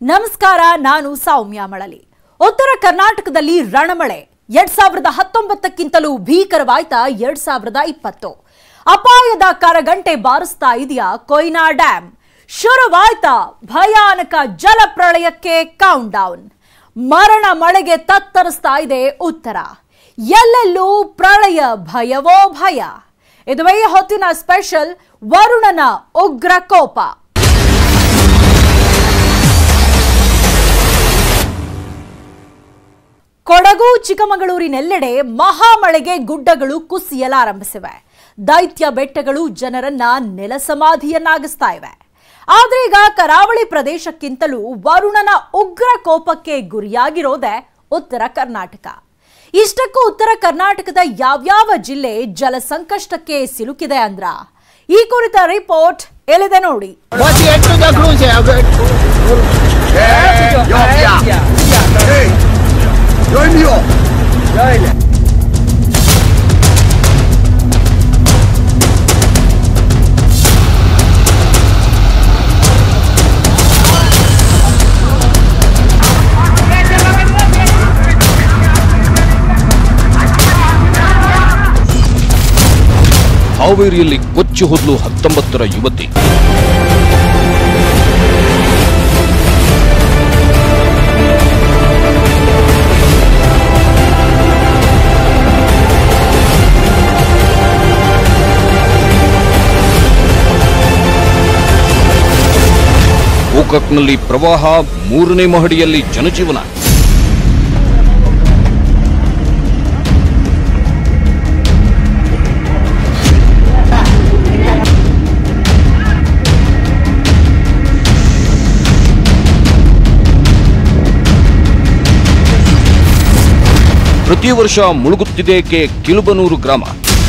ನಮಸ್ಕಾರ ನಾನು ಸೌಮ್ಯ ಮಳಲಿ ಉತ್ತರ ಕರ್ನಾಟಕದಲ್ಲಿ ರಣಮಳೆ ಎರಡ್ ಸಾವಿರದ ಹತ್ತೊಂಬತ್ತಕ್ಕಿಂತಲೂ ಭೀಕರವಾಯ್ತಾ ಎರಡ್ ಸಾವಿರದ ಇಪ್ಪತ್ತು ಅಪಾಯದ ಕರಗಂಟೆ ಬಾರಿಸ್ತಾ ಇದೆಯಾ ಕೊಯ್ನಾ ಡ್ಯಾಂ ಶುರುವಾಯ್ತಾ ಭಯಾನಕ ಜಲಪ್ರಳಯಕ್ಕೆ ಕೌಂಟ್ ಡೌನ್ ಮರಣ ಮಳೆಗೆ ತತ್ತರಿಸ್ತಾ ಇದೆ ಉತ್ತರ ಎಲ್ಲೆಲ್ಲೂ ಪ್ರಳಯ ಭಯವೋ ಭಯ ಇದುವೇ ಹೊತ್ತಿನ ಸ್ಪೆಷಲ್ ವರುಣನ ಉಗ್ರ ಕೋಪ ಕೊಡಗು ಚಿಕ್ಕಮಗಳೂರಿನೆಲ್ಲೆಡೆ ಮಹಾಮಳೆಗೆ ಗುಡ್ಡಗಳು ಕುಸಿಯಲಾರಂಭಿಸಿವೆ ದೈತ್ಯ ಬೆಟ್ಟಗಳು ಜನರನ್ನ ನೆಲಸಮಾಧಿಯನ್ನಾಗಿಸ್ತಾ ಇವೆ ಆದ್ರೆ ಈಗ ಕರಾವಳಿ ಪ್ರದೇಶಕ್ಕಿಂತಲೂ ವರುಣನ ಉಗ್ರ ಕೋಪಕ್ಕೆ ಗುರಿಯಾಗಿರೋದೆ ಉತ್ತರ ಕರ್ನಾಟಕ ಇಷ್ಟಕ್ಕೂ ಉತ್ತರ ಕರ್ನಾಟಕದ ಯಾವ್ಯಾವ ಜಿಲ್ಲೆ ಜಲ ಸಂಕಷ್ಟಕ್ಕೆ ಸಿಲುಕಿದೆ ಅಂದ್ರ ಈ ಕುರಿತ ರಿಪೋರ್ಟ್ ಎಲ್ಲಿದೆ ನೋಡಿ 我姐这个空姐个， 要不呀？哎，有没有？ ಹಾವೇರಿಯಲ್ಲಿ ಕೊಚ್ಚಿ ಹೋದ್ಲು ಹತ್ತೊಂಬತ್ತರ ಯುವತಿ ಗೋಕಾಕ್ನಲ್ಲಿ ಪ್ರವಾಹ ಮೂರನೇ ಮಹಡಿಯಲ್ಲಿ ಜನಜೀವನ ಪ್ರತಿ ವರ್ಷ ಮುಳುಗುತ್ತಿದೆ ಕೆ ಕಿಲುಬನೂರು ಗ್ರಾಮ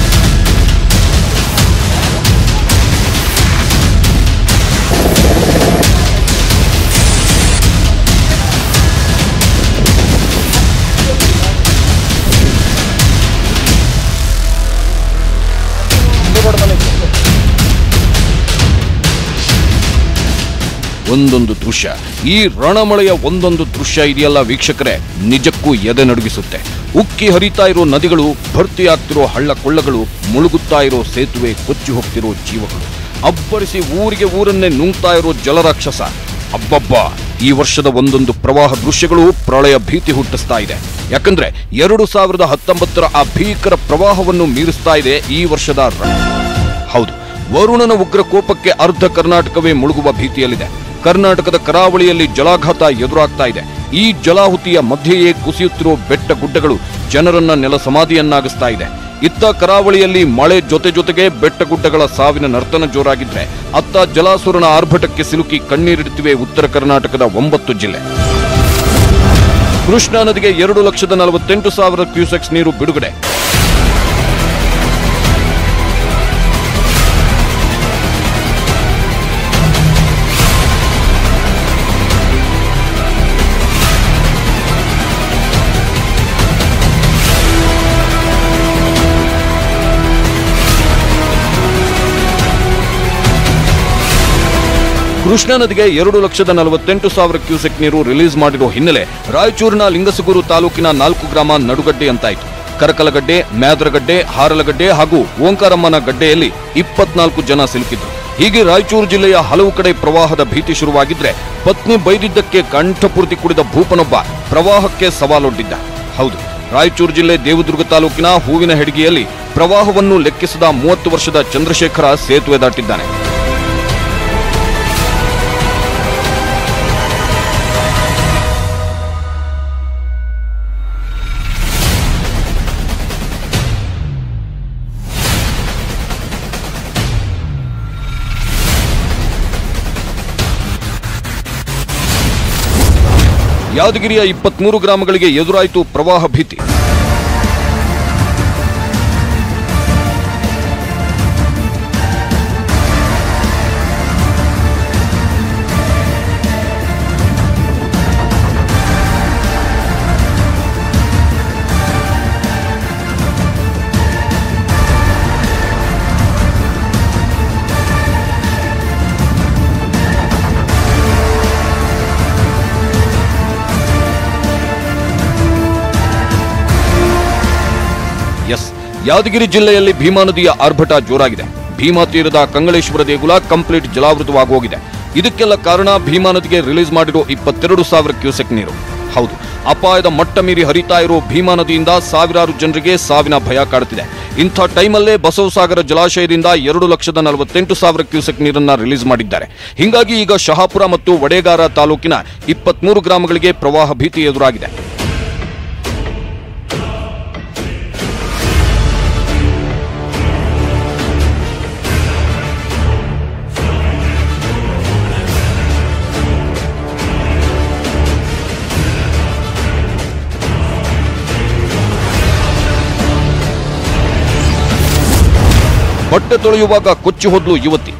ಒಂದೊಂದು ದೃಶ್ಯ ಈ ರಣಮಳೆಯ ಒಂದೊಂದು ದೃಶ್ಯ ಇದೆಯಲ್ಲ ವೀಕ್ಷಕರೇ ನಿಜಕ್ಕೂ ಎದೆ ನಡುಗಿಸುತ್ತೆ ಉಕ್ಕಿ ಹರಿತಾ ಇರೋ ನದಿಗಳು ಭರ್ತಿ ಆಗ್ತಿರೋ ಹಳ್ಳ ಕೊಳ್ಳಗಳು ಮುಳುಗುತ್ತಾ ಇರೋ ಸೇತುವೆ ಕೊಚ್ಚಿ ಹೋಗ್ತಿರೋ ಜೀವಗಳು ಅಬ್ಬರಿಸಿ ಊರಿಗೆ ಊರನ್ನೇ ನುಂಗ್ತಾ ಇರೋ ಜಲರಾಕ್ಷಸ ಅಬ್ಬಬ್ಬ ಈ ವರ್ಷದ ಒಂದೊಂದು ಪ್ರವಾಹ ದೃಶ್ಯಗಳು ಪ್ರಳಯ ಭೀತಿ ಹುಟ್ಟಿಸ್ತಾ ಇದೆ ಯಾಕಂದ್ರೆ ಎರಡು ಸಾವಿರದ ಹತ್ತೊಂಬತ್ತರ ಆ ಭೀಕರ ಪ್ರವಾಹವನ್ನು ಮೀರಿಸ್ತಾ ಇದೆ ಈ ವರ್ಷದ ರ- ಹೌದು ವರುಣನ ಉಗ್ರ ಕೋಪಕ್ಕೆ ಅರ್ಧ ಕರ್ನಾಟಕವೇ ಮುಳುಗುವ ಭೀತಿಯಲ್ಲಿದೆ ಕರ್ನಾಟಕದ ಕರಾವಳಿಯಲ್ಲಿ ಜಲಾಘಾತ ಎದುರಾಗ್ತಾ ಇದೆ ಈ ಜಲಾಹುತಿಯ ಮಧ್ಯೆಯೇ ಕುಸಿಯುತ್ತಿರುವ ಬೆಟ್ಟ ಗುಡ್ಡಗಳು ಜನರನ್ನ ನೆಲ ಸಮಾಧಿಯನ್ನಾಗಿಸ್ತಾ ಇದೆ ಇತ್ತ ಕರಾವಳಿಯಲ್ಲಿ ಮಳೆ ಜೊತೆ ಜೊತೆಗೆ ಬೆಟ್ಟ ಗುಡ್ಡಗಳ ಸಾವಿನ ನರ್ತನ ಜೋರಾಗಿದ್ರೆ ಅತ್ತ ಜಲಾಸುರನ ಆರ್ಭಟಕ್ಕೆ ಸಿಲುಕಿ ಕಣ್ಣೀರಿಡುತ್ತಿವೆ ಉತ್ತರ ಕರ್ನಾಟಕದ ಒಂಬತ್ತು ಜಿಲ್ಲೆ ಕೃಷ್ಣಾ ನದಿಗೆ ಎರಡು ಲಕ್ಷದ ನಲವತ್ತೆಂಟು ಸಾವಿರ ಕ್ಯೂಸೆಕ್ಸ್ ನೀರು ಬಿಡುಗಡೆ ಕೃಷ್ಣಾ ನದಿಗೆ ಎರಡು ಲಕ್ಷದ ನಲವತ್ತೆಂಟು ಸಾವಿರ ಕ್ಯೂಸೆಕ್ ನೀರು ರಿಲೀಸ್ ಮಾಡಿರೋ ಹಿನ್ನೆಲೆ ರಾಯಚೂರಿನ ಲಿಂಗಸಗೂರು ತಾಲೂಕಿನ ನಾಲ್ಕು ಗ್ರಾಮ ನಡುಗಡ್ಡೆ ಅಂತಾಯಿತು ಕರಕಲಗಡ್ಡೆ ಮ್ಯಾದರಗಡ್ಡೆ ಹಾರಲಗಡ್ಡೆ ಹಾಗೂ ಓಂಕಾರಮ್ಮನ ಗಡ್ಡೆಯಲ್ಲಿ ಇಪ್ಪತ್ನಾಲ್ಕು ಜನ ಸಿಲುಕಿದ್ರು ಹೀಗೆ ರಾಯಚೂರು ಜಿಲ್ಲೆಯ ಹಲವು ಕಡೆ ಪ್ರವಾಹದ ಭೀತಿ ಶುರುವಾಗಿದ್ರೆ ಪತ್ನಿ ಬೈದಿದ್ದಕ್ಕೆ ಕಂಠಪೂರ್ತಿ ಕುಡಿದ ಭೂಪನೊಬ್ಬ ಪ್ರವಾಹಕ್ಕೆ ಸವಾಲೊಡ್ಡಿದ್ದ ಹೌದು ರಾಯಚೂರು ಜಿಲ್ಲೆ ದೇವದುರ್ಗ ತಾಲೂಕಿನ ಹೂವಿನ ಹೆಡ್ಗಿಯಲ್ಲಿ ಪ್ರವಾಹವನ್ನು ಲೆಕ್ಕಿಸದ ಮೂವತ್ತು ವರ್ಷದ ಚಂದ್ರಶೇಖರ ಸೇತುವೆ ದಾಟಿದ್ದಾನೆ ಯಾದಗಿರಿಯ ಇಪ್ಪತ್ಮೂರು ಗ್ರಾಮಗಳಿಗೆ ಎದುರಾಯಿತು ಪ್ರವಾಹ ಭೀತಿ ಯಾದಗಿರಿ ಜಿಲ್ಲೆಯಲ್ಲಿ ಭೀಮಾ ನದಿಯ ಆರ್ಭಟ ಜೋರಾಗಿದೆ ಭೀಮಾ ತೀರದ ಕಂಗಳೇಶ್ವರ ದೇಗುಲ ಕಂಪ್ಲೀಟ್ ಜಲಾವೃತವಾಗೋಗಿದೆ ಇದಕ್ಕೆಲ್ಲ ಕಾರಣ ಭೀಮಾ ನದಿಗೆ ರಿಲೀಸ್ ಮಾಡಿರೋ ಇಪ್ಪತ್ತೆರಡು ಸಾವಿರ ಕ್ಯೂಸೆಕ್ ನೀರು ಹೌದು ಅಪಾಯದ ಮಟ್ಟ ಮೀರಿ ಹರಿತಾ ಇರೋ ಭೀಮಾ ನದಿಯಿಂದ ಸಾವಿರಾರು ಜನರಿಗೆ ಸಾವಿನ ಭಯ ಕಾಡುತ್ತಿದೆ ಇಂಥ ಟೈಮಲ್ಲೇ ಬಸವಸಾಗರ ಜಲಾಶಯದಿಂದ ಎರಡು ಲಕ್ಷದ ನಲವತ್ತೆಂಟು ಸಾವಿರ ಕ್ಯೂಸೆಕ್ ನೀರನ್ನ ರಿಲೀಸ್ ಮಾಡಿದ್ದಾರೆ ಹೀಗಾಗಿ ಈಗ ಶಹಾಪುರ ಮತ್ತು ವಡೇಗಾರ ತಾಲೂಕಿನ ಇಪ್ಪತ್ಮೂರು ಗ್ರಾಮಗಳಿಗೆ ಪ್ರವಾಹ ಭೀತಿ ಎದುರಾಗಿದೆ ಬಟ್ಟೆ ತೊಳೆಯುವಾಗ ಕೊಚ್ಚಿ ಹೋದ್ಲು ಯುವತಿ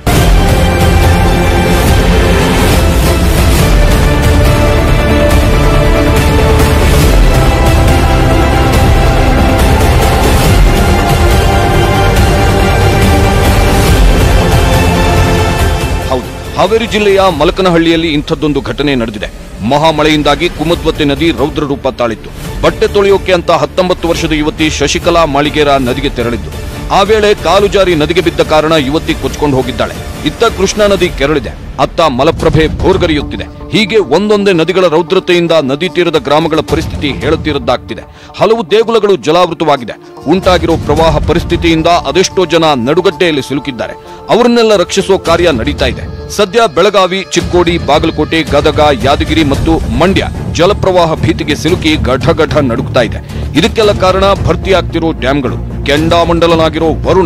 ಹೌದು ಹಾವೇರಿ ಜಿಲ್ಲೆಯ ಮಲಕನಹಳ್ಳಿಯಲ್ಲಿ ಇಂಥದ್ದೊಂದು ಘಟನೆ ನಡೆದಿದೆ ಮಹಾಮಳೆಯಿಂದಾಗಿ ಕುಮದ್ವತೆ ನದಿ ರೌದ್ರ ರೂಪ ತಾಳಿತ್ತು ಬಟ್ಟೆ ತೊಳೆಯೋಕೆ ಅಂತ ಹತ್ತೊಂಬತ್ತು ವರ್ಷದ ಯುವತಿ ಶಶಿಕಲಾ ಮಾಳಿಗೇರ ನದಿಗೆ ತೆರಳಿದ್ದು ಆ ವೇಳೆ ಕಾಲು ಜಾರಿ ನದಿಗೆ ಬಿದ್ದ ಕಾರಣ ಯುವತಿ ಕೊಚ್ಕೊಂಡು ಹೋಗಿದ್ದಾಳೆ ಇತ್ತ ಕೃಷ್ಣಾ ನದಿ ಕೆರಳಿದೆ ಅತ್ತ ಮಲಪ್ರಭೆ ಭೋರ್ಗರೆಯುತ್ತಿದೆ ಹೀಗೆ ಒಂದೊಂದೇ ನದಿಗಳ ರೌದ್ರತೆಯಿಂದ ನದಿ ತೀರದ ಗ್ರಾಮಗಳ ಪರಿಸ್ಥಿತಿ ಹೇಳುತ್ತಿರದ್ದಾಗ್ತಿದೆ ಹಲವು ದೇಗುಲಗಳು ಜಲಾವೃತವಾಗಿದೆ ಉಂಟಾಗಿರೋ ಪ್ರವಾಹ ಪರಿಸ್ಥಿತಿಯಿಂದ ಅದೆಷ್ಟೋ ಜನ ನಡುಗಡ್ಡೆಯಲ್ಲಿ ಸಿಲುಕಿದ್ದಾರೆ ಅವರನ್ನೆಲ್ಲ ರಕ್ಷಿಸೋ ಕಾರ್ಯ ನಡೀತಾ ಇದೆ ಸದ್ಯ ಬೆಳಗಾವಿ ಚಿಕ್ಕೋಡಿ ಬಾಗಲಕೋಟೆ ಗದಗ ಯಾದಗಿರಿ ಮತ್ತು ಮಂಡ್ಯ ಜಲಪ್ರವಾಹ ಭೀತಿಗೆ ಸಿಲುಕಿ ಗಢಗಢ ನಡುಗ್ತಾ ಇದೆ ಇದಕ್ಕೆಲ್ಲ ಕಾರಣ ಭರ್ತಿಯಾಗ್ತಿರೋ ಡ್ಯಾಂಗಳು ಕೆಂಡಾಮಂಡಲನಾಗಿರೋ ವರುಣ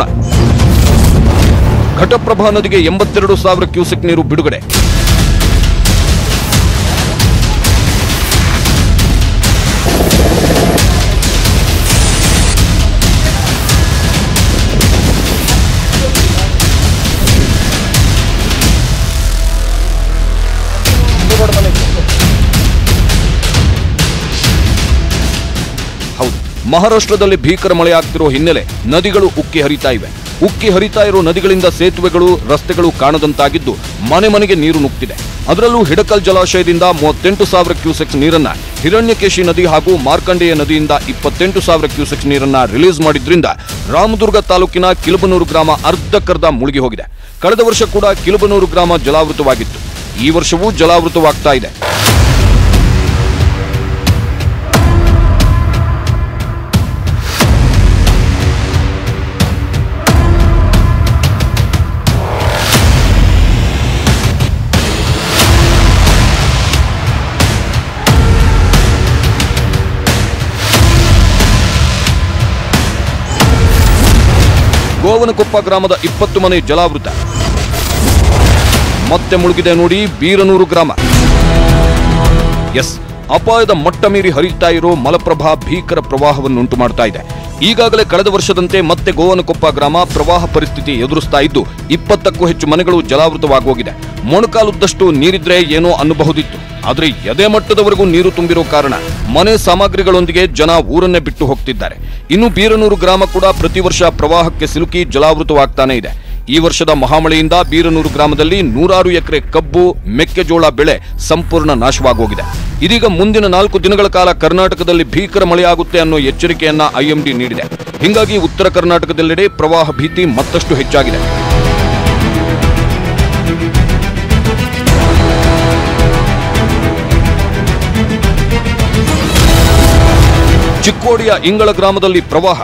ಘಟಪ್ರಭಾ ನದಿಗೆ ಎಂಬತ್ತೆರಡು ಸಾವಿರ ಕ್ಯೂಸೆಕ್ ನೀರು ಬಿಡುಗಡೆ ಹೌದು ಮಹಾರಾಷ್ಟ್ರದಲ್ಲಿ ಭೀಕರ ಮಳೆ ಆಗ್ತಿರೋ ಹಿನ್ನೆಲೆ ನದಿಗಳು ಉಕ್ಕಿ ಹರಿತಾ ಇವೆ ಉಕ್ಕಿ ಹರಿತಾ ಇರೋ ನದಿಗಳಿಂದ ಸೇತುವೆಗಳು ರಸ್ತೆಗಳು ಕಾಣದಂತಾಗಿದ್ದು ಮನೆ ಮನೆಗೆ ನೀರು ನುಗ್ತಿದೆ ಅದರಲ್ಲೂ ಹಿಡಕಲ್ ಜಲಾಶಯದಿಂದ ಮೂವತ್ತೆಂಟು ಸಾವಿರ ಕ್ಯೂಸೆಕ್ಸ್ ನೀರನ್ನ ಹಿರಣ್ಯಕೇಶಿ ನದಿ ಹಾಗೂ ಮಾರ್ಕಂಡೇಯ ನದಿಯಿಂದ ಇಪ್ಪತ್ತೆಂಟು ಸಾವಿರ ಕ್ಯೂಸೆಕ್ಸ್ ನೀರನ್ನ ರಿಲೀಸ್ ಮಾಡಿದ್ರಿಂದ ರಾಮದುರ್ಗ ತಾಲೂಕಿನ ಕಿಲಬನೂರು ಗ್ರಾಮ ಅರ್ಧಕ್ಕರ್ಧ ಮುಳುಗಿ ಹೋಗಿದೆ ಕಳೆದ ವರ್ಷ ಕೂಡ ಕಿಲಬನೂರು ಗ್ರಾಮ ಜಲಾವೃತವಾಗಿತ್ತು ಈ ವರ್ಷವೂ ಜಲಾವೃತವಾಗ್ತಾ ಇದೆ ಗೋವನಕೊಪ್ಪ ಗ್ರಾಮದ ಇಪ್ಪತ್ತು ಮನೆ ಜಲಾವೃತ ಮತ್ತೆ ಮುಳುಗಿದೆ ನೋಡಿ ಬೀರನೂರು ಗ್ರಾಮ ಎಸ್ ಅಪಾಯದ ಮಟ್ಟ ಮೀರಿ ಹರಿತಾ ಇರೋ ಮಲಪ್ರಭಾ ಭೀಕರ ಪ್ರವಾಹವನ್ನುಂಟು ಮಾಡ್ತಾ ಇದೆ ಈಗಾಗಲೇ ಕಳೆದ ವರ್ಷದಂತೆ ಮತ್ತೆ ಗೋವನಕೊಪ್ಪ ಗ್ರಾಮ ಪ್ರವಾಹ ಪರಿಸ್ಥಿತಿ ಎದುರಿಸ್ತಾ ಇದ್ದು ಇಪ್ಪತ್ತಕ್ಕೂ ಹೆಚ್ಚು ಮನೆಗಳು ಜಲಾವೃತವಾಗೋಗಿದೆ ಮೊಣಕಾಲುದ್ದಷ್ಟು ನೀರಿದ್ರೆ ಏನೋ ಅನ್ನಬಹುದಿತ್ತು ಆದ್ರೆ ಎದೆ ಮಟ್ಟದವರೆಗೂ ನೀರು ತುಂಬಿರೋ ಕಾರಣ ಮನೆ ಸಾಮಗ್ರಿಗಳೊಂದಿಗೆ ಜನ ಊರನ್ನೇ ಬಿಟ್ಟು ಹೋಗ್ತಿದ್ದಾರೆ ಇನ್ನು ಬೀರನೂರು ಗ್ರಾಮ ಕೂಡ ಪ್ರತಿ ವರ್ಷ ಪ್ರವಾಹಕ್ಕೆ ಸಿಲುಕಿ ಜಲಾವೃತವಾಗ್ತಾನೆ ಇದೆ ಈ ವರ್ಷದ ಮಹಾಮಳೆಯಿಂದ ಬೀರನೂರು ಗ್ರಾಮದಲ್ಲಿ ನೂರಾರು ಎಕರೆ ಕಬ್ಬು ಮೆಕ್ಕೆಜೋಳ ಬೆಳೆ ಸಂಪೂರ್ಣ ನಾಶವಾಗೋಗಿದೆ ಇದೀಗ ಮುಂದಿನ ನಾಲ್ಕು ದಿನಗಳ ಕಾಲ ಕರ್ನಾಟಕದಲ್ಲಿ ಭೀಕರ ಮಳೆಯಾಗುತ್ತೆ ಅನ್ನೋ ಎಚ್ಚರಿಕೆಯನ್ನ ಐಎಂಡಿ ನೀಡಿದೆ ಹೀಗಾಗಿ ಉತ್ತರ ಕರ್ನಾಟಕದೆಲ್ಲೆಡೆ ಪ್ರವಾಹ ಭೀತಿ ಮತ್ತಷ್ಟು ಹೆಚ್ಚಾಗಿದೆ ಚಿಕ್ಕೋಡಿಯ ಇಂಗಳ ಗ್ರಾಮದಲ್ಲಿ ಪ್ರವಾಹ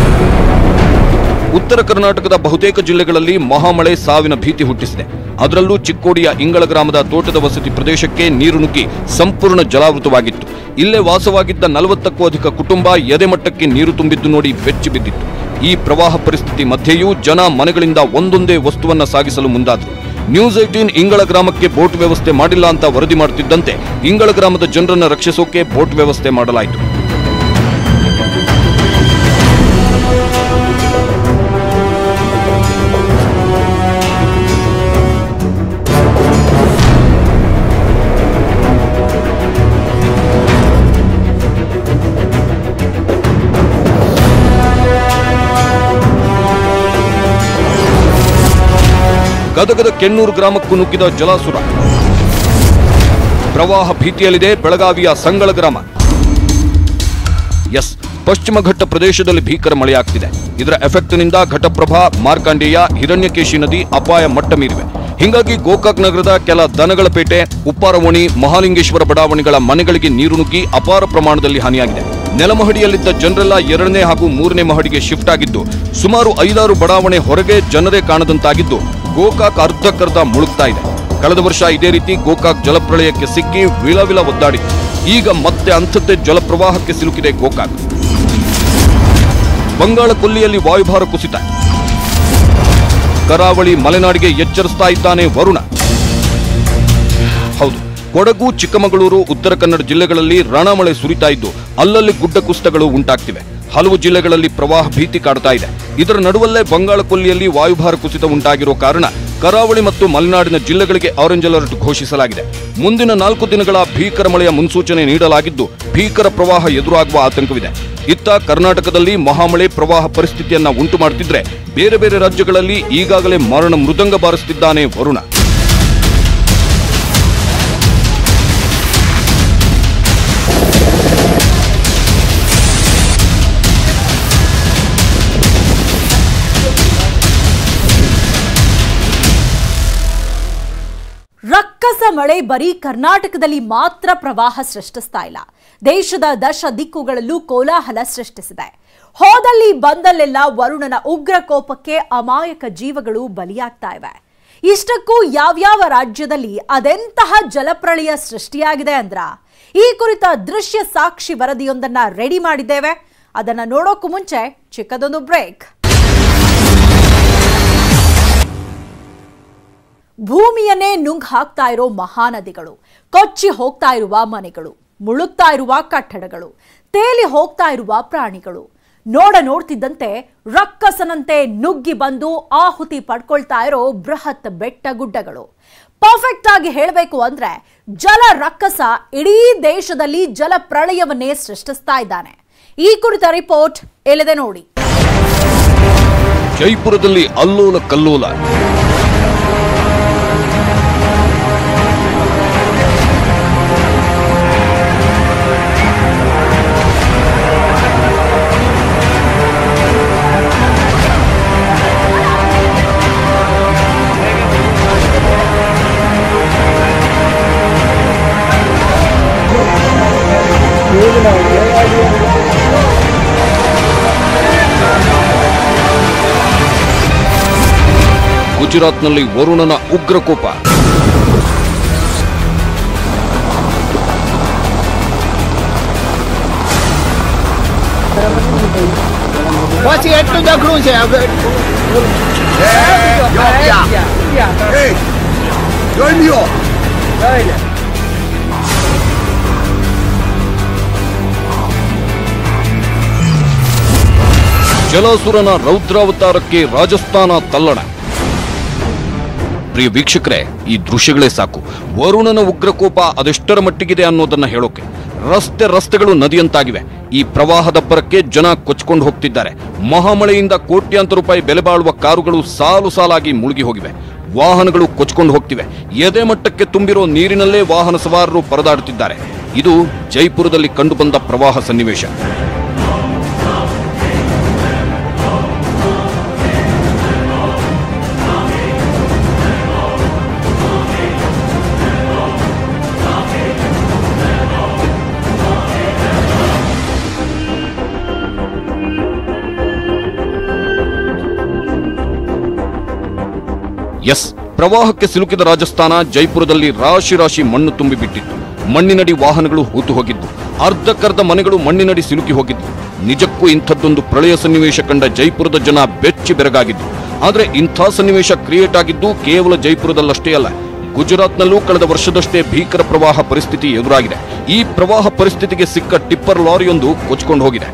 ಉತ್ತರ ಕರ್ನಾಟಕದ ಬಹುತೇಕ ಜಿಲ್ಲೆಗಳಲ್ಲಿ ಮಹಾಮಳೆ ಸಾವಿನ ಭೀತಿ ಹುಟ್ಟಿಸಿದೆ ಅದರಲ್ಲೂ ಚಿಕ್ಕೋಡಿಯ ಇಂಗಳ ಗ್ರಾಮದ ತೋಟದ ವಸತಿ ಪ್ರದೇಶಕ್ಕೆ ನೀರು ನುಗ್ಗಿ ಸಂಪೂರ್ಣ ಜಲಾವೃತವಾಗಿತ್ತು ಇಲ್ಲೇ ವಾಸವಾಗಿದ್ದ ನಲವತ್ತಕ್ಕೂ ಅಧಿಕ ಕುಟುಂಬ ಎದೆಮಟ್ಟಕ್ಕೆ ನೀರು ತುಂಬಿದ್ದು ನೋಡಿ ಬೆಚ್ಚಿ ಬಿದ್ದಿತ್ತು ಈ ಪ್ರವಾಹ ಪರಿಸ್ಥಿತಿ ಮಧ್ಯೆಯೂ ಜನ ಮನೆಗಳಿಂದ ಒಂದೊಂದೇ ವಸ್ತುವನ್ನ ಸಾಗಿಸಲು ಮುಂದಾದರು ನ್ಯೂಸ್ ಏಟೀನ್ ಇಂಗಳ ಗ್ರಾಮಕ್ಕೆ ಬೋಟ್ ವ್ಯವಸ್ಥೆ ಮಾಡಿಲ್ಲ ಅಂತ ವರದಿ ಮಾಡುತ್ತಿದ್ದಂತೆ ಇಂಗಳ ಗ್ರಾಮದ ಜನರನ್ನ ರಕ್ಷಿಸೋಕೆ ಬೋಟ್ ವ್ಯವಸ್ಥೆ ಮಾಡಲಾಯಿತು ಗದಗದ ಕೆನ್ನೂರು ಗ್ರಾಮಕ್ಕೂ ನುಗ್ಗಿದ ಜಲಾಸುರ ಪ್ರವಾಹ ಭೀತಿಯಲ್ಲಿದೆ ಬೆಳಗಾವಿಯ ಸಂಗಳ ಗ್ರಾಮ ಎಸ್ ಪಶ್ಚಿಮ ಘಟ್ಟ ಪ್ರದೇಶದಲ್ಲಿ ಭೀಕರ ಮಳೆಯಾಗ್ತಿದೆ ಇದರ ಎಫೆಕ್ಟ್ನಿಂದ ಘಟಪ್ರಭಾ ಮಾರ್ಕಾಂಡೇಯ ಹಿರಣ್ಯಕೇಶಿ ನದಿ ಅಪಾಯ ಮಟ್ಟ ಮೀರಿವೆ ಹಿಂಗಾಗಿ ಗೋಕಾಕ್ ನಗರದ ಕೆಲ ದನಗಳ ಪೇಟೆ ಉಪ್ಪಾರವೋಣಿ ಮಹಾಲಿಂಗೇಶ್ವರ ಬಡಾವಣೆಗಳ ಮನೆಗಳಿಗೆ ನೀರು ನುಗ್ಗಿ ಅಪಾರ ಪ್ರಮಾಣದಲ್ಲಿ ಹಾನಿಯಾಗಿದೆ ನೆಲಮಹಡಿಯಲ್ಲಿದ್ದ ಜನರೆಲ್ಲ ಎರಡನೇ ಹಾಗೂ ಮೂರನೇ ಮಹಡಿಗೆ ಶಿಫ್ಟ್ ಆಗಿದ್ದು ಸುಮಾರು ಐದಾರು ಬಡಾವಣೆ ಹೊರಗೆ ಜನರೇ ಕಾಣದಂತಾಗಿದ್ದು ಗೋಕಾಕ್ ಅರ್ಧಕ್ಕರ್ಧ ಮುಳುಗ್ತಾ ಇದೆ ಕಳೆದ ವರ್ಷ ಇದೇ ರೀತಿ ಗೋಕಾಕ್ ಜಲಪ್ರಳಯಕ್ಕೆ ಸಿಕ್ಕಿ ವಿಳವಿಳ ಒದ್ದಾಡಿತ್ತು ಈಗ ಮತ್ತೆ ಅಂಥದ್ದೇ ಜಲಪ್ರವಾಹಕ್ಕೆ ಸಿಲುಕಿದೆ ಗೋಕಾಕ್ ಬಂಗಾಳ ಕೊಲ್ಲಿಯಲ್ಲಿ ವಾಯುಭಾರ ಕುಸಿತ ಕರಾವಳಿ ಮಲೆನಾಡಿಗೆ ಎಚ್ಚರಿಸ್ತಾ ಇದ್ದಾನೆ ವರುಣ ಹೌದು ಕೊಡಗು ಚಿಕ್ಕಮಗಳೂರು ಉತ್ತರ ಕನ್ನಡ ಜಿಲ್ಲೆಗಳಲ್ಲಿ ರಣಮಳೆ ಸುರಿತಾ ಇದ್ದು ಅಲ್ಲಲ್ಲಿ ಗುಡ್ಡ ಕುಸಿತಗಳು ಉಂಟಾಗ್ತಿವೆ ಹಲವು ಜಿಲ್ಲೆಗಳಲ್ಲಿ ಪ್ರವಾಹ ಭೀತಿ ಕಾಡ್ತಾ ಇದೆ ಇದರ ನಡುವಲ್ಲೇ ಬಂಗಾಳ ಕೊಲ್ಲಿಯಲ್ಲಿ ವಾಯುಭಾರ ಕುಸಿತ ಉಂಟಾಗಿರೋ ಕಾರಣ ಕರಾವಳಿ ಮತ್ತು ಮಲೆನಾಡಿನ ಜಿಲ್ಲೆಗಳಿಗೆ ಆರೆಂಜ್ ಅಲರ್ಟ್ ಘೋಷಿಸಲಾಗಿದೆ ಮುಂದಿನ ನಾಲ್ಕು ದಿನಗಳ ಭೀಕರ ಮಳೆಯ ಮುನ್ಸೂಚನೆ ನೀಡಲಾಗಿದ್ದು ಭೀಕರ ಪ್ರವಾಹ ಎದುರಾಗುವ ಆತಂಕವಿದೆ ಇತ್ತ ಕರ್ನಾಟಕದಲ್ಲಿ ಮಹಾಮಳೆ ಪ್ರವಾಹ ಪರಿಸ್ಥಿತಿಯನ್ನ ಉಂಟು ಮಾಡುತ್ತಿದ್ರೆ ಬೇರೆ ಬೇರೆ ರಾಜ್ಯಗಳಲ್ಲಿ ಈಗಾಗಲೇ ಮರಣ ಮೃದಂಗ ಬಾರಿಸುತ್ತಿದ್ದಾನೆ ವರುಣ ರಕ್ಕಸ ಮಳೆ ಬರೀ ಕರ್ನಾಟಕದಲ್ಲಿ ಮಾತ್ರ ಪ್ರವಾಹ ಸೃಷ್ಟಿಸ್ತಾ ಇಲ್ಲ ದೇಶದ ದಶ ದಿಕ್ಕುಗಳಲ್ಲೂ ಕೋಲಾಹಲ ಸೃಷ್ಟಿಸಿದೆ ಹೋದಲ್ಲಿ ಬಂದಲ್ಲೆಲ್ಲ ವರುಣನ ಉಗ್ರ ಕೋಪಕ್ಕೆ ಅಮಾಯಕ ಜೀವಗಳು ಬಲಿಯಾಗ್ತಾ ಇವೆ ಇಷ್ಟಕ್ಕೂ ಯಾವ್ಯಾವ ರಾಜ್ಯದಲ್ಲಿ ಅದೆಂತಹ ಜಲಪ್ರಳಯ ಸೃಷ್ಟಿಯಾಗಿದೆ ಅಂದ್ರ ಈ ಕುರಿತ ದೃಶ್ಯ ಸಾಕ್ಷಿ ವರದಿಯೊಂದನ್ನ ರೆಡಿ ಮಾಡಿದ್ದೇವೆ ಅದನ್ನ ನೋಡೋಕ್ಕೂ ಮುಂಚೆ ಚಿಕ್ಕದೊಂದು ಬ್ರೇಕ್ ಭೂಮಿಯನ್ನೇ ನುಂಗ್ ಹಾಕ್ತಾ ಇರೋ ಮಹಾನದಿಗಳು ಕೊಚ್ಚಿ ಹೋಗ್ತಾ ಇರುವ ಮನೆಗಳು ಮುಳುಗ್ತಾ ಇರುವ ಕಟ್ಟಡಗಳು ತೇಲಿ ಹೋಗ್ತಾ ಇರುವ ಪ್ರಾಣಿಗಳು ನೋಡ ನೋಡ್ತಿದ್ದಂತೆ ರಕ್ಕಸನಂತೆ ನುಗ್ಗಿ ಬಂದು ಆಹುತಿ ಪಡ್ಕೊಳ್ತಾ ಇರೋ ಬೃಹತ್ ಬೆಟ್ಟ ಗುಡ್ಡಗಳು ಪರ್ಫೆಕ್ಟ್ ಆಗಿ ಹೇಳಬೇಕು ಅಂದ್ರೆ ಜಲ ರಕ್ಕಸ ಇಡೀ ದೇಶದಲ್ಲಿ ಜಲ ಪ್ರಳಯವನ್ನೇ ಸೃಷ್ಟಿಸ್ತಾ ಇದ್ದಾನೆ ಈ ಕುರಿತ ರಿಪೋರ್ಟ್ ಎಲ್ಲಿದೆ ನೋಡಿ ಜೈಪುರದಲ್ಲಿ ಅಲ್ಲೋಲ ಕಲ್ಲೋಲ ಗುಜರಾತ್ನಲ್ಲಿ ವರುಣನ ಉಗ್ರ ಕೋಪ પછી એટલું જખડું છે હવે Hey! Join me all! ಜಲಾಸುರನ ರೌದ್ರಾವತಾರಕ್ಕೆ Rajasthan ತಲ್ಲಣ ಪ್ರಿಯ ವೀಕ್ಷಕರೇ ಈ ದೃಶ್ಯಗಳೇ ಸಾಕು ವರುಣನ ಉಗ್ರಕೋಪ ಅದೆಷ್ಟರ ಮಟ್ಟಿಗಿದೆ ಅನ್ನೋದನ್ನ ಹೇಳೋಕೆ ರಸ್ತೆ ರಸ್ತೆಗಳು ನದಿಯಂತಾಗಿವೆ ಈ ಪ್ರವಾಹದಬ್ಬರಕ್ಕೆ ಜನ ಕೊಚ್ಕೊಂಡು ಹೋಗ್ತಿದ್ದಾರೆ ಮಹಾಮಳೆಯಿಂದ ಕೋಟ್ಯಾಂತರ ರೂಪಾಯಿ ಬೆಲೆ ಬಾಳುವ ಕಾರುಗಳು ಸಾಲು ಸಾಲಾಗಿ ಮುಳುಗಿ ಹೋಗಿವೆ ವಾಹನಗಳು ಕೊಚ್ಕೊಂಡು ಹೋಗ್ತಿವೆ ಎದೆ ಮಟ್ಟಕ್ಕೆ ತುಂಬಿರೋ ನೀರಿನಲ್ಲೇ ವಾಹನ ಸವಾರರು ಪರದಾಡುತ್ತಿದ್ದಾರೆ ಇದು ಜೈಪುರದಲ್ಲಿ ಕಂಡುಬಂದ ಪ್ರವಾಹ ಸನ್ನಿವೇಶ ಎಸ್ ಪ್ರವಾಹಕ್ಕೆ ಸಿಲುಕಿದ ರಾಜಸ್ಥಾನ ಜೈಪುರದಲ್ಲಿ ರಾಶಿ ರಾಶಿ ಮಣ್ಣು ತುಂಬಿಬಿಟ್ಟಿತ್ತು ಮಣ್ಣಿನಡಿ ವಾಹನಗಳು ಹೂತು ಹೋಗಿದ್ದು ಅರ್ಧಕ್ಕರ್ಧ ಮನೆಗಳು ಮಣ್ಣಿನಡಿ ಸಿಲುಕಿ ಹೋಗಿದ್ದು ನಿಜಕ್ಕೂ ಇಂಥದ್ದೊಂದು ಪ್ರಳಯ ಸನ್ನಿವೇಶ ಕಂಡ ಜೈಪುರದ ಜನ ಬೆಚ್ಚಿ ಬೆರಗಾಗಿದ್ದು ಆದ್ರೆ ಇಂಥ ಸನ್ನಿವೇಶ ಕ್ರಿಯೇಟ್ ಆಗಿದ್ದು ಕೇವಲ ಜೈಪುರದಲ್ಲಷ್ಟೇ ಅಲ್ಲ ಗುಜರಾತ್ನಲ್ಲೂ ಕಳೆದ ವರ್ಷದಷ್ಟೇ ಭೀಕರ ಪ್ರವಾಹ ಪರಿಸ್ಥಿತಿ ಎದುರಾಗಿದೆ ಈ ಪ್ರವಾಹ ಪರಿಸ್ಥಿತಿಗೆ ಸಿಕ್ಕ ಟಿಪ್ಪರ್ ಲಾರಿಯೊಂದು ಕೊಚ್ಕೊಂಡು ಹೋಗಿದೆ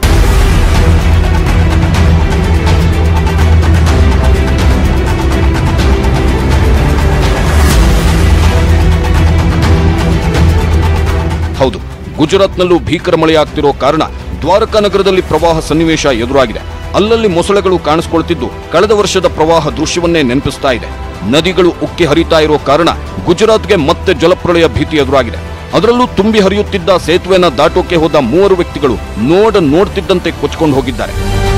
ಹೌದು ಗುಜರಾತ್ನಲ್ಲೂ ಭೀಕರ ಮಳೆಯಾಗ್ತಿರೋ ಕಾರಣ ದ್ವಾರಕಾ ನಗರದಲ್ಲಿ ಪ್ರವಾಹ ಸನ್ನಿವೇಶ ಎದುರಾಗಿದೆ ಅಲ್ಲಲ್ಲಿ ಮೊಸಳೆಗಳು ಕಾಣಿಸ್ಕೊಳ್ತಿದ್ದು ಕಳೆದ ವರ್ಷದ ಪ್ರವಾಹ ದೃಶ್ಯವನ್ನೇ ನೆನಪಿಸ್ತಾ ಇದೆ ನದಿಗಳು ಉಕ್ಕಿ ಹರಿತಾ ಇರೋ ಕಾರಣ ಗುಜರಾತ್ಗೆ ಮತ್ತೆ ಜಲಪ್ರಳಯ ಭೀತಿ ಎದುರಾಗಿದೆ ಅದರಲ್ಲೂ ತುಂಬಿ ಹರಿಯುತ್ತಿದ್ದ ಸೇತುವೆನ ದಾಟೋಕೆ ಹೋದ ಮೂವರು ವ್ಯಕ್ತಿಗಳು ನೋಡ ನೋಡ್ತಿದ್ದಂತೆ ಕೊಚ್ಕೊಂಡು ಹೋಗಿದ್ದಾರೆ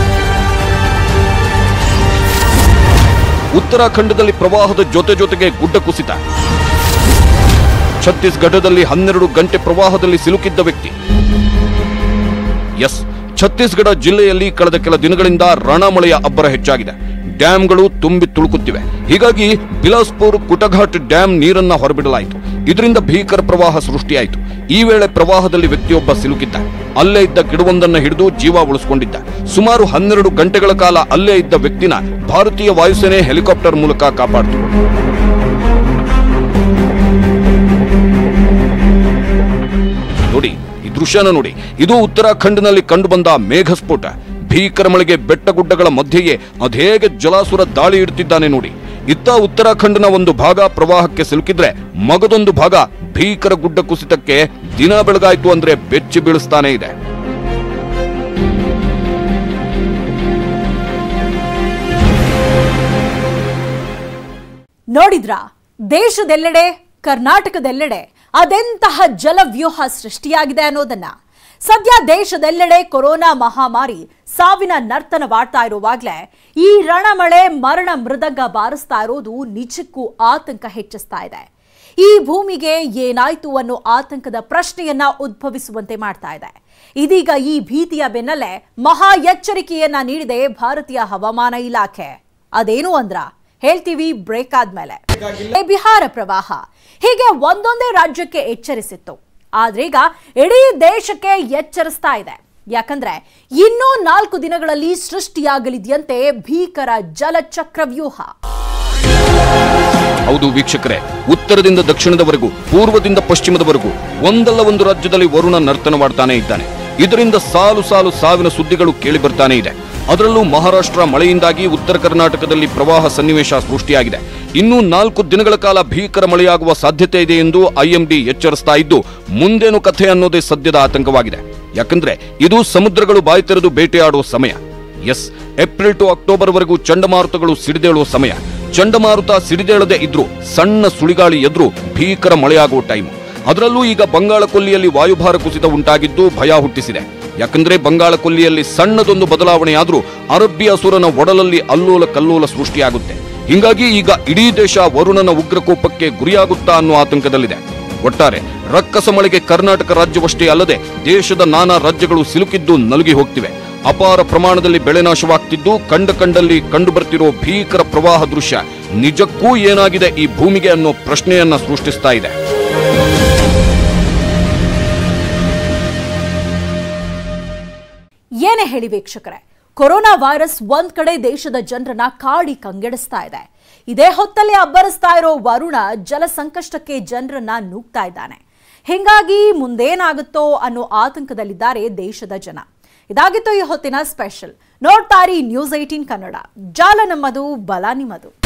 ಉತ್ತರಾಖಂಡದಲ್ಲಿ ಪ್ರವಾಹದ ಜೊತೆ ಜೊತೆಗೆ ಗುಡ್ಡ ಕುಸಿತ ಛತ್ತೀಸ್ಗಢದಲ್ಲಿ ಹನ್ನೆರಡು ಗಂಟೆ ಪ್ರವಾಹದಲ್ಲಿ ಸಿಲುಕಿದ್ದ ವ್ಯಕ್ತಿ ಎಸ್ ಛತ್ತೀಸ್ಗಢ ಜಿಲ್ಲೆಯಲ್ಲಿ ಕಳೆದ ಕೆಲ ದಿನಗಳಿಂದ ರಣಮಳೆಯ ಅಬ್ಬರ ಹೆಚ್ಚಾಗಿದೆ ಡ್ಯಾಂಗಳು ತುಂಬಿ ತುಳುಕುತ್ತಿವೆ ಹೀಗಾಗಿ ಬಿಲಾಸ್ಪುರ್ ಕುಟಘಾಟ್ ಡ್ಯಾಂ ನೀರನ್ನ ಹೊರಬಿಡಲಾಯಿತು ಇದರಿಂದ ಭೀಕರ ಪ್ರವಾಹ ಸೃಷ್ಟಿಯಾಯಿತು ಈ ವೇಳೆ ಪ್ರವಾಹದಲ್ಲಿ ವ್ಯಕ್ತಿಯೊಬ್ಬ ಸಿಲುಕಿದ್ದ ಅಲ್ಲೇ ಇದ್ದ ಗಿಡವೊಂದನ್ನು ಹಿಡಿದು ಜೀವ ಉಳಿಸಿಕೊಂಡಿದ್ದ ಸುಮಾರು ಹನ್ನೆರಡು ಗಂಟೆಗಳ ಕಾಲ ಅಲ್ಲೇ ಇದ್ದ ವ್ಯಕ್ತಿನ ಭಾರತೀಯ ವಾಯುಸೇನೆ ಹೆಲಿಕಾಪ್ಟರ್ ಮೂಲಕ ಕಾಪಾಡಿತು ನೋಡಿ ಈ ದೃಶ್ಯನ ನೋಡಿ ಇದು ಉತ್ತರಾಖಂಡ್ನಲ್ಲಿ ಕಂಡುಬಂದ ಮೇಘಸ್ಫೋಟ ಭೀಕರ ಮಳೆಗೆ ಬೆಟ್ಟಗುಡ್ಡಗಳ ಮಧ್ಯೆಯೇ ಅದೇಗೆ ಜಲಾಸುರ ದಾಳಿ ಇಡ್ತಿದ್ದಾನೆ ನೋಡಿ ಇತ್ತ ಉತ್ತರಾಖಂಡ್ನ ಒಂದು ಭಾಗ ಪ್ರವಾಹಕ್ಕೆ ಸಿಲುಕಿದ್ರೆ ಮಗದೊಂದು ಭಾಗ ಭೀಕರ ಗುಡ್ಡ ಕುಸಿತಕ್ಕೆ ದಿನ ಬೆಳಗಾಯ್ತು ಅಂದ್ರೆ ಬೆಚ್ಚಿ ಬೀಳಿಸ್ತಾನೆ ಇದೆ ನೋಡಿದ್ರಾ ದೇಶದೆಲ್ಲೆಡೆ ಕರ್ನಾಟಕದೆಲ್ಲೆಡೆ ಅದೆಂತಹ ಜಲವ್ಯೂಹ ಸೃಷ್ಟಿಯಾಗಿದೆ ಅನ್ನೋದನ್ನ ಸದ್ಯ ದೇಶದೆಲ್ಲೆಡೆ ಕೊರೋನಾ ಮಹಾಮಾರಿ ಸಾವಿನ ನರ್ತನವಾಡ್ತಾ ಇರುವಾಗ್ಲೇ ಈ ರಣಮಳೆ ಮರಣ ಮೃದಂಗ ಬಾರಿಸ್ತಾ ಇರೋದು ನಿಜಕ್ಕೂ ಆತಂಕ ಹೆಚ್ಚಿಸ್ತಾ ಇದೆ ಈ ಭೂಮಿಗೆ ಏನಾಯ್ತು ಅನ್ನೋ ಆತಂಕದ ಪ್ರಶ್ನೆಯನ್ನ ಉದ್ಭವಿಸುವಂತೆ ಮಾಡ್ತಾ ಇದೆ ಇದೀಗ ಈ ಭೀತಿಯ ಬೆನ್ನಲ್ಲೇ ಮಹಾ ಎಚ್ಚರಿಕೆಯನ್ನ ನೀಡಿದೆ ಭಾರತೀಯ ಹವಾಮಾನ ಇಲಾಖೆ ಅದೇನು ಅಂದ್ರ ಹೇಳ್ತೀವಿ ಬ್ರೇಕ್ ಆದ್ಮೇಲೆ ಬಿಹಾರ ಪ್ರವಾಹ ಹೀಗೆ ಒಂದೊಂದೇ ರಾಜ್ಯಕ್ಕೆ ಎಚ್ಚರಿಸಿತ್ತು ಆದ್ರೀಗ ಇಡೀ ದೇಶಕ್ಕೆ ಎಚ್ಚರಿಸ್ತಾ ಇದೆ ಯಾಕಂದ್ರೆ ಇನ್ನೂ ನಾಲ್ಕು ದಿನಗಳಲ್ಲಿ ಸೃಷ್ಟಿಯಾಗಲಿದೆಯಂತೆ ಭೀಕರ ಜಲಚಕ್ರವ್ಯೂಹ ಹೌದು ವೀಕ್ಷಕರೇ ಉತ್ತರದಿಂದ ದಕ್ಷಿಣದವರೆಗೂ ಪೂರ್ವದಿಂದ ಪಶ್ಚಿಮದವರೆಗೂ ಒಂದಲ್ಲ ಒಂದು ರಾಜ್ಯದಲ್ಲಿ ವರುಣ ನರ್ತನವಾಡ್ತಾನೆ ಇದ್ದಾನೆ ಇದರಿಂದ ಸಾಲು ಸಾಲು ಸಾವಿನ ಸುದ್ದಿಗಳು ಕೇಳಿ ಬರ್ತಾನೆ ಇದೆ ಅದರಲ್ಲೂ ಮಹಾರಾಷ್ಟ್ರ ಮಳೆಯಿಂದಾಗಿ ಉತ್ತರ ಕರ್ನಾಟಕದಲ್ಲಿ ಪ್ರವಾಹ ಸನ್ನಿವೇಶ ಸೃಷ್ಟಿಯಾಗಿದೆ ಇನ್ನೂ ನಾಲ್ಕು ದಿನಗಳ ಕಾಲ ಭೀಕರ ಮಳೆಯಾಗುವ ಸಾಧ್ಯತೆ ಇದೆ ಎಂದು ಐಎಂಡಿ ಎಚ್ಚರಿಸ್ತಾ ಇದ್ದು ಮುಂದೇನು ಕಥೆ ಅನ್ನೋದೇ ಸದ್ಯದ ಆತಂಕವಾಗಿದೆ ಯಾಕಂದ್ರೆ ಇದು ಸಮುದ್ರಗಳು ಬಾಯಿ ತೆರೆದು ಬೇಟೆಯಾಡುವ ಸಮಯ ಎಸ್ ಏಪ್ರಿಲ್ ಟು ಅಕ್ಟೋಬರ್ ವರೆಗೂ ಚಂಡಮಾರುತಗಳು ಸಿಡಿದೇಳುವ ಸಮಯ ಚಂಡಮಾರುತ ಸಿಡಿದೇಳದೆ ಇದ್ರು ಸಣ್ಣ ಸುಳಿಗಾಳಿ ಎದುರು ಭೀಕರ ಮಳೆಯಾಗುವ ಟೈಮ್ ಅದರಲ್ಲೂ ಈಗ ಬಂಗಾಳ ಕೊಲ್ಲಿಯಲ್ಲಿ ವಾಯುಭಾರ ಕುಸಿತ ಉಂಟಾಗಿದ್ದು ಭಯ ಹುಟ್ಟಿಸಿದೆ ಯಾಕಂದ್ರೆ ಬಂಗಾಳ ಕೊಲ್ಲಿಯಲ್ಲಿ ಸಣ್ಣದೊಂದು ಬದಲಾವಣೆಯಾದ್ರೂ ಅರಬ್ಬಿ ಅಸುರನ ಒಡಲಲ್ಲಿ ಅಲ್ಲೋಲ ಕಲ್ಲೋಲ ಸೃಷ್ಟಿಯಾಗುತ್ತೆ ಹಿಂಗಾಗಿ ಈಗ ಇಡೀ ದೇಶ ವರುಣನ ಉಗ್ರಕೋಪಕ್ಕೆ ಗುರಿಯಾಗುತ್ತಾ ಅನ್ನೋ ಆತಂಕದಲ್ಲಿದೆ ಒಟ್ಟಾರೆ ರಕ್ಕಸ ಮಳೆಗೆ ಕರ್ನಾಟಕ ರಾಜ್ಯವಷ್ಟೇ ಅಲ್ಲದೆ ದೇಶದ ನಾನಾ ರಾಜ್ಯಗಳು ಸಿಲುಕಿದ್ದು ನಲುಗಿ ಹೋಗ್ತಿವೆ ಅಪಾರ ಪ್ರಮಾಣದಲ್ಲಿ ಬೆಳೆ ನಾಶವಾಗ್ತಿದ್ದು ಕಂಡ ಕಂಡಲ್ಲಿ ಕಂಡು ಬರ್ತಿರೋ ಭೀಕರ ಪ್ರವಾಹ ದೃಶ್ಯ ನಿಜಕ್ಕೂ ಏನಾಗಿದೆ ಈ ಭೂಮಿಗೆ ಅನ್ನೋ ಪ್ರಶ್ನೆಯನ್ನ ಸೃಷ್ಟಿಸ್ತಾ ಇದೆ ಏನೇ ಹೇಳಿ ವೀಕ್ಷಕರೇ ಕೊರೋನಾ ವೈರಸ್ ಒಂದ್ ಕಡೆ ದೇಶದ ಜನರನ್ನ ಕಾಡಿ ಕಂಗೆಡಿಸ್ತಾ ಇದೆ ಇದೇ ಹೊತ್ತಲ್ಲಿ ಅಬ್ಬರಿಸ್ತಾ ಇರೋ ವರುಣ ಜಲ ಸಂಕಷ್ಟಕ್ಕೆ ಜನರನ್ನ ನೂಗ್ತಾ ಇದ್ದಾನೆ ಹಿಂಗಾಗಿ ಮುಂದೇನಾಗುತ್ತೋ ಅನ್ನೋ ಆತಂಕದಲ್ಲಿದ್ದಾರೆ ದೇಶದ ಜನ ಇದಾಗಿತ್ತು ಈ ಹೊತ್ತಿನ ಸ್ಪೆಷಲ್ ನೋಡ್ತಾರಿ ನ್ಯೂಸ್ ಏಟೀನ್ ಕನ್ನಡ ಜಾಲ ನಮ್ಮದು ಬಲ ನಿಮ್ಮದು